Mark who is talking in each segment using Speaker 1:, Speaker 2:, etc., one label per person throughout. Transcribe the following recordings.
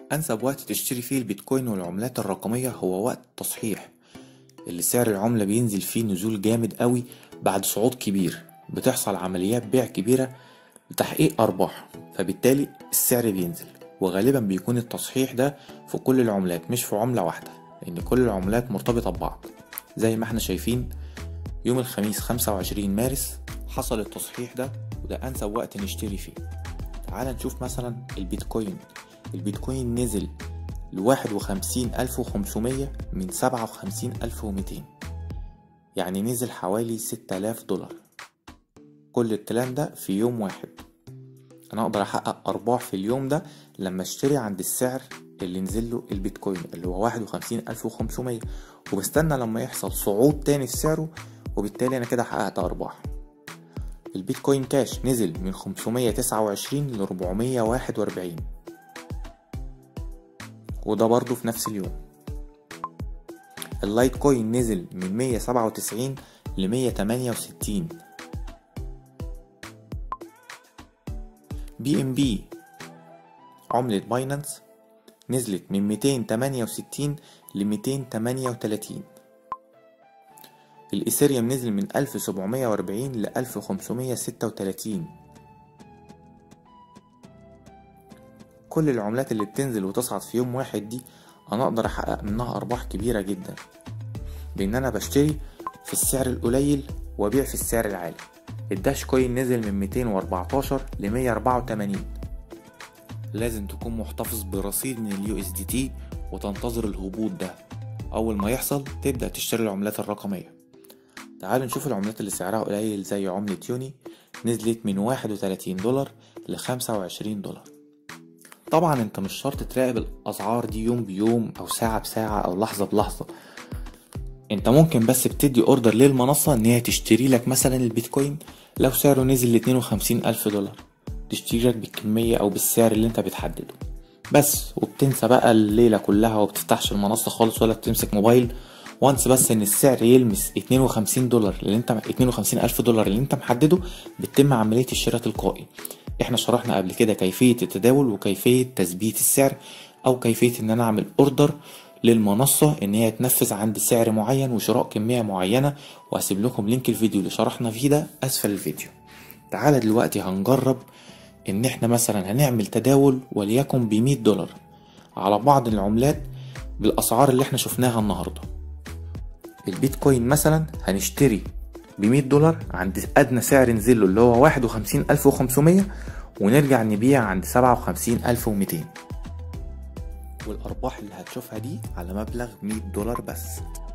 Speaker 1: أنسب وقت تشتري فيه البيتكوين والعملات الرقمية هو وقت التصحيح اللي سعر العملة بينزل فيه نزول جامد قوي بعد صعود كبير بتحصل عمليات بيع كبيرة لتحقيق أرباح فبالتالي السعر بينزل وغالبا بيكون التصحيح ده في كل العملات مش في عملة واحدة لأن كل العملات مرتبطة ببعض زي ما احنا شايفين يوم الخميس خمسة وعشرين مارس حصل التصحيح ده وده أنسب وقت نشتري فيه تعال نشوف مثلا البيتكوين البيتكوين نزل لواحد وخمسين ألف وخمسمية من سبعة وخمسين ألف ومتين يعني نزل حوالي ستة آلاف دولار كل الكلام ده في يوم واحد أنا أقدر أحقق أرباح في اليوم ده لما أشتري عند السعر اللي نزله البيتكوين اللي هو واحد وخمسين ألف وخمسمية وبستنى لما يحصل صعود تاني في سعره وبالتالي أنا كده حققت أرباح البيتكوين كاش نزل من 529 ل 441 وده برضه في نفس اليوم اللايت كوين نزل من 197 ل 168 بي ام بي عملة باينانس نزلت من 268 ل 238 الإيثيريوم نزل من 1740 ل 1536 كل العملات اللي بتنزل وتصعد في يوم واحد دي أنا أقدر أحقق منها أرباح كبيرة جدا بإن أنا بشتري في السعر القليل وأبيع في السعر العالي الداش كوين نزل من 214 ل 184 لازم تكون محتفظ برصيد من اليو اس دي تي وتنتظر الهبوط ده أول ما يحصل تبدأ تشتري العملات الرقمية تعالوا نشوف العملات اللي سعرها قليل زي عملة يوني نزلت من 31 دولار ل 25 دولار طبعا انت مش شرط تراقب الاسعار دي يوم بيوم او ساعة بساعة او لحظة بلحظة انت ممكن بس بتدي اوردر للمنصة ان هي تشتري لك مثلا البيتكوين لو سعره نزل لاتنين وخمسين الف دولار تشتري لك بالكمية او بالسعر اللي انت بتحدده بس وبتنسى بقى الليلة كلها وبتفتحش المنصة خالص ولا بتمسك موبايل وانس بس ان السعر يلمس 52 دولار اللي انت 52 الف دولار اللي انت محدده بتتم عملية الشراء تلقائي احنا شرحنا قبل كده كيفية التداول وكيفية تثبيت السعر او كيفية ان انا اعمل اوردر للمنصة ان هي تنفذ عند سعر معين وشراء كمية معينة وهسيب لكم لينك الفيديو اللي شرحنا فيه ده اسفل الفيديو تعالى دلوقتي هنجرب ان احنا مثلا هنعمل تداول وليكن بمية دولار على بعض العملات بالاسعار اللي احنا شفناها النهارده البيتكوين مثلا هنشتري بمية دولار عند أدنى سعر نزله اللي هو واحد وخمسين ألف وخمسمية ونرجع نبيع عند سبعة وخمسين ألف ومتين والأرباح اللي هتشوفها دي على مبلغ مية دولار بس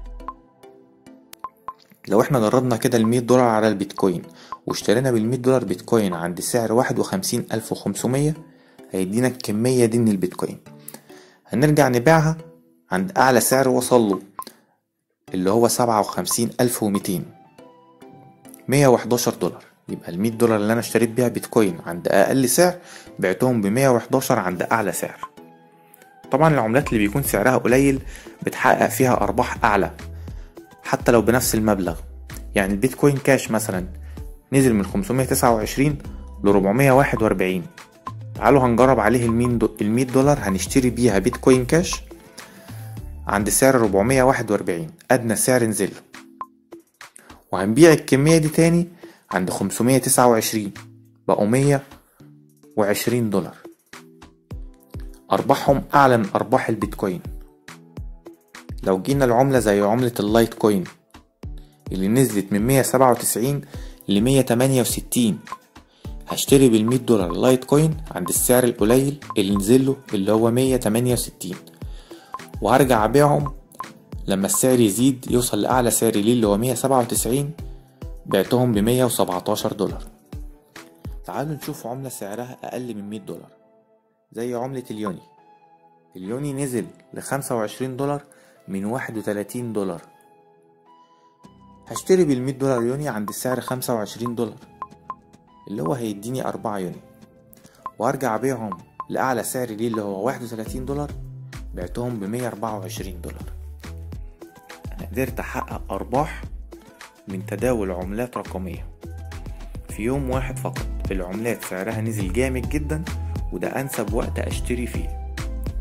Speaker 1: لو احنا جربنا كده المية دولار على البيتكوين واشترينا بالمية دولار بيتكوين عند سعر واحد وخمسين ألف وخمسمية هيدينا الكمية دي من البيتكوين هنرجع نبيعها عند أعلى سعر وصله اللي هو سبعة وخمسين ألف ومتين مية وحداشر دولار يبقى المية دولار اللي أنا اشتريت بيها بيتكوين عند أقل سعر بعتهم بمية وحداشر عند أعلى سعر طبعا العملات اللي بيكون سعرها قليل بتحقق فيها أرباح أعلى حتى لو بنفس المبلغ يعني البيتكوين كاش مثلا نزل من خمسمية تسعة وعشرين لربعمية واحد وأربعين تعالوا هنجرب عليه المية دولار هنشتري بيها بيتكوين كاش عند سعر 441 أدنى سعر نزل وهنبيع الكمية دي تاني عند 529 بقوا 120 دولار أرباحهم أعلى من أرباح البيتكوين لو جينا العملة زي عملة اللايت كوين اللي نزلت من 197 ل 168 هشتري بالمية دولار لايت كوين عند السعر القليل اللي نزله اللي هو 168 وهرجع أبيعهم لما السعر يزيد يوصل لأعلى سعر ليه اللي هو مية سبعة وتسعين بعتهم بمية وسبعتاشر دولار تعالوا نشوف عملة سعرها أقل من مية دولار زي عملة اليوني اليوني نزل لخمسة وعشرين دولار من واحد وتلاتين دولار هشتري بالمية دولار يوني عند السعر خمسة وعشرين دولار اللي هو هيديني أربعة يوني وأرجع أبيعهم لأعلى سعر ليه اللي هو واحد وتلاتين دولار بعتهم بمية أربعة وعشرين دولار أنا قدرت أحقق أرباح من تداول عملات رقمية في يوم واحد فقط العملات سعرها نزل جامد جدا وده أنسب وقت أشتري فيه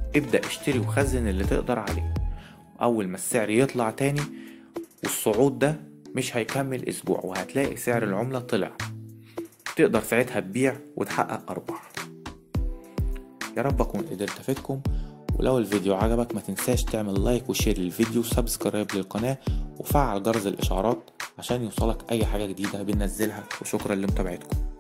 Speaker 1: ابدأ اشتري وخزن اللي تقدر عليه أول ما السعر يطلع تاني والصعود ده مش هيكمل أسبوع وهتلاقي سعر العملة طلع تقدر ساعتها تبيع وتحقق أرباح يا رب أكون قدرت أفيدكم ولو الفيديو عجبك ما تنساش تعمل لايك وشير للفيديو وسبسكرايب للقناة وفعل جرس الإشعارات عشان يوصلك أي حاجة جديدة بننزلها وشكرا لمتابعتكم